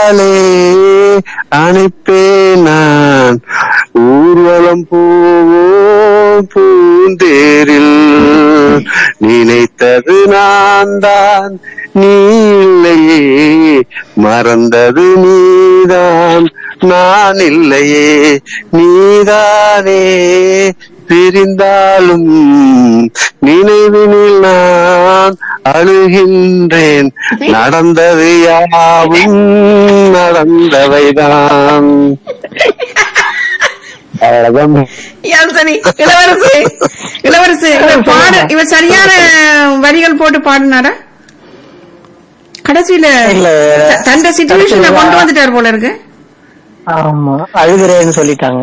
வந்தாலே அனுப்பேன் நான் ஊர்வலம் போவோம் பூந்தேரில் நினைத்தது நான் தான் நீ இல்லையே மறந்தது நீதான் நான் இல்லையே நீதானே பிரிந்தாலும் நினைவினில் நான் அழுகின்றேன் நடந்தது யாவும் நடந்தவைதான் அவ்வளவுதான் யாசனி இளவரசி இளவரசி இவர் பாடு இவர் சரியான வரிகள் போட்டு பாடினாரா கடைசியில இல்ல. த- தந்த சிச்சுவேஷன்ல கொண்டு வந்துட்டார் போல இருக்கு ஆமா அழுகிறேன்னு சொல்லிட்டாங்க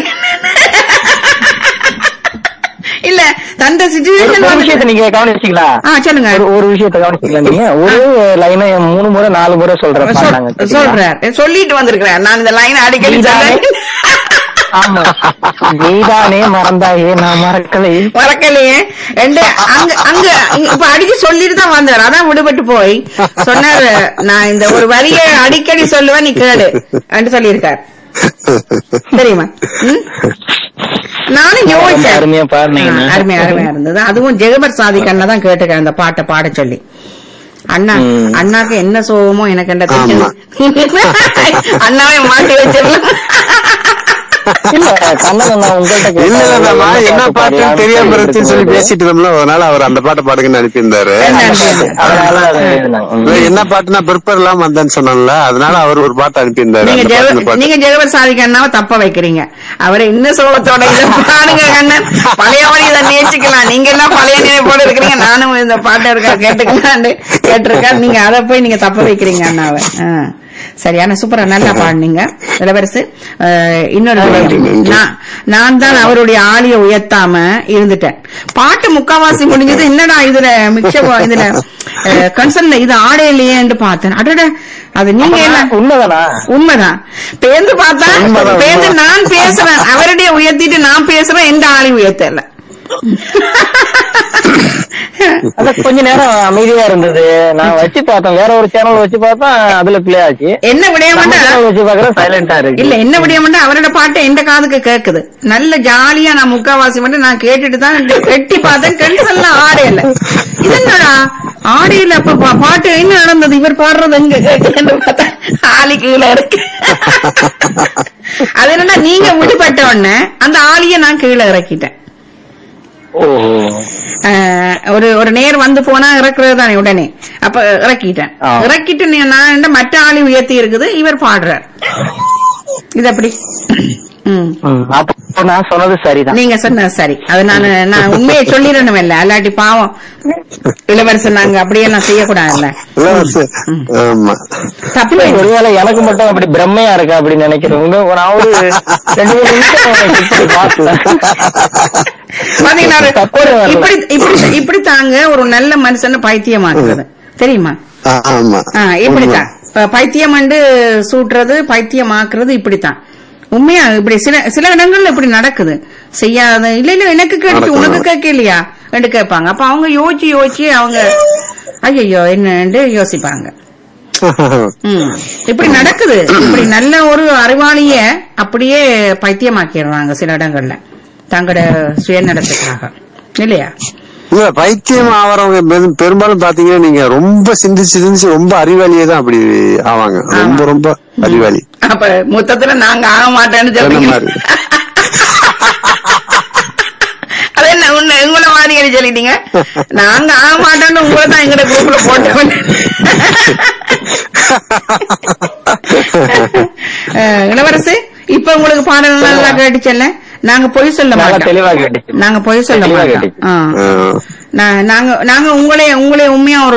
இல்ல தந்த ஒரு சிச்சுவேஷன் ஒரு விஷயத்த நீங்க கவனிச்சீங்களா ஆ சொல்லுங்க ஒரு ஒரு விஷயத்த கவனிச்சீங்களா நீங்க ஒரே லைனை மூணு முறை நாலு முறை சொல்ற பாருங்க சொல்- சொல்றார் சொல்லிட்டு வந்திருக்கிறேன் நான் இந்த லைன் அடிக்கடி நீதானே? சொல்றேன் ஆமா நீதானே மறந்தாயே நான் மறக்கலை மறக்கலையே ரெண்டு அங்க அங்க இங்க இப்ப அடிக்க சொல்லிட்டு தான் வந்தார் அதான் விடுபட்டு போய் சொன்னாரு நான் இந்த ஒரு வரியை அடிக்கடி சொல்லுவேன் நீ கேளு என்று சொல்லியிருக்கார் தெரியுமா ம்? நானும் ரொம்ப யோசிச்சேன் அருமையா பாடுனீங்க ஆ, அருமையா அருமையா இருந்தது அதுவும் ஜெகபர் சாதிக்கண்ணா தான் கேட்டுக்கிறேன் அந்த பாட்டை பாட சொல்லி அண்ணா ம். அண்ணாக்கு என்ன சோகமோ எனக்கு என்ன ஆமா. தெரியும் அண்ணாவை மாட்டி வச்சிடலாம் இல்ல கண்ணன் நான் உங்கள்ட்ட இல்ல இல்ல கேட்டேன். நம்ம என்ன பாட்டு பாட்டுன்னு பாடியான்னு தெரியாம இருந்துச்சுன்னு சொல்லி கேட்டுட்டு பேசிட்டு இருந்தோம்ல அதனால அவர் அந்த பாட்டை பாடுங்கன்னு அனுப்பியிருந்தாரு என்ன? அதனால அதை எழுதினாங்க. ம். இவன் என்ன பாட்டுனா பிற்பர் எல்லாம் வந்தேன்னு சொன்னோம்ல அதனால அவர் ஒரு பாட்டு அனுப்பியிருந்தாரு நீங்க அந்த பாட்டு, இந்த ஜெக- பாட்டு. நீங்க ஜெகவர் சாதிக்கு அண்ணாவை தப்ப வைக்கிறீங்க அவரை இன்னும் சோகத்தோட இதை பாடுங்க கண்ணன் பழையபடி இதை நேசிக்கலாம் நீங்க எல்லாம் பழைய நினைப்போட இருக்கிறீங்க நானும் இந்த பாட்டை இருக்க கேட்டுக்கலான்னு கேட்டிருக்கேன் நீங்க அதை போய் நீங்க தப்ப வைக்கிறீங்க அண்ணாவை ஆ. சரியான சூப்பரா நல்லா பாடுனீங்க இளவரசு அஹ், இன்னொரு விடயம். நான் நான் தான் அவருடைய ஆளிய உயர்த்தாம இருந்துட்டேன் பாட்டு முக்காவாசி முடிஞ்சது என்னடா இதுல மிக்ச இதுல கன்சர்ன்ல இது ஆடே இல்லையேன்னு பார்த்தேன் அடட அது நீங்க என்ன உண்மைதானா உண்மைதான் பேந்து பார்த்தா உண்மைதான், பேந்து உண்மைதான். நான் பேசுறேன் அவருடைய உயர்த்திட்டு நான் பேசுறேன் எந்த ஆளை உயர்த்தல அதான் கொஞ்ச நேரம் அமைதியா இருந்தது நான் வச்சு பார்த்தேன் வேற ஒரு சேனல் வச்சு பார்த்தா அதுல பிளே ஆச்சு என்ன நம்ம விடயமாட்டா channel வச்சு பாக்குறேன் சைலண்டா இருக்கு இல்ல என்ன விடயமாட்டா அவரோட பாட்டு எந்த காதுக்கு கேக்குது நல்ல ஜாலியா நான் முக்காவாசி மட்டும் நான் கேட்டுட்டு தான் வெட்டி பார்த்தேன் டென்ஷன்ல ஆடையில இது என்னடா ஆடையில அப்ப பா- பாட்டு என்ன நடந்தது இவர் பாடுறது எங்க கேக்குதுன்னு பார்த்தா ஆளி கீழே இருக்கு அது என்னன்னா நீங்க விடுபட்ட உடனே அந்த ஆளிய நான் கீழே இறக்கிட்டேன் ஓஹோ ஆஹ் ஒரு ஒரு நேர் வந்து போனா இறக்குறது தானே உடனே அப்ப இறக்கிட்டேன் ஆ. இறக்கிட்டு நீ- நான் என்ன மற்ற ஆளி உயர்த்தி இருக்குது இவர் பாடுறார் இது அப்படி ம். ம், அப்போ நான் சொன்னது சரிதான் நீங்க சொன்னது சரி அது நான் நான் உண்மையை சொல்லிடணும் இல்ல அல்லாட்டி பாவம் இளவரசன் நாங்க அப்படியெல்லாம் செய்யக்கூடாதுல்ல இளவரசு. ஆமா தப்பு இல்ல, ஒருவேளை எனக்கு மட்டும் அப்படி பிரம்மையா இருக்கா அப்படின்னு நினைக்கிறவங்க நான் ஒரு ரெண்டு மூணு நிமிஷம் check பண்ணி பார்த்தேன். பாத்தீங்களா ஒரு- தப்பு ஒரு- வரல. இப்படி இப்படி இப்படி தாங்க ஒரு நல்ல மனுஷனை பைத்தியமாக்குறது தெரியுமா ஆ- ஆமா ஆ, இப்படித்தான் ப- பைத்தியம் வந்து சூட்டுறது பைத்தியமாக்குறது இப்படித்தான் உண்மையா இப்படி சில சில இடங்கள்ல இப்படி நடக்குது செய்யாத இல்ல இல்ல எனக்கு கேட்டு நடக்கும், உனக்கு நடக்கும். கேட்க இல்லையா என்று கேட்பாங்க அப்ப அவங்க யோசிச்சு யோசிச்சு அவங்க ஐயோ என்னன்னு யோசிப்பாங்க ம். இப்படி நடக்குது இப்படி நல்ல ஒரு அறிவாளிய அப்படியே பைத்தியமாக்கிடுறாங்க சில இடங்கள்ல தங்களோட சுயநலத்துக்காக இல்லையா இல்ல பைத்தியம் ஆவறவங்க பெரும்- பெரும்பாலும் பாத்தீங்கன்னா நீங்க ரொம்ப சிந்திச்சு சிந்திச்சு ரொம்ப அறிவாளியே தான் அப்படி ஆவாங்க ரொம்ப ரொம்ப அறிவாளி அப்ப மொத்தத்துல நாங்க ஆக மாட்டேன்னு சொன்ன சொல்றீங்க மாதிரி அது என்ன உன்னை உங்களை மாதிரி சொல்லிட்டீங்க நாங்க ஆக மாட்டோம்னு உங்களை தான் எங்கட குரூப்ல போட்டோம் அஹ், இளவரசு இப்ப உங்களுக்கு பாடல் நல்லா கேட்டுச்சல்ல நாங்க பொய் சொல்ல நல்லா மாட்டோம் தெளிவா கேட்டுச்சு நாங்க பொய் சொல்ல தெளிவா மாட்டோம் கேட்டுச்சு. ஆ. ஆ. நா- நாங்க நாங்க உங்களே உங்களே உண்மையா ஒரு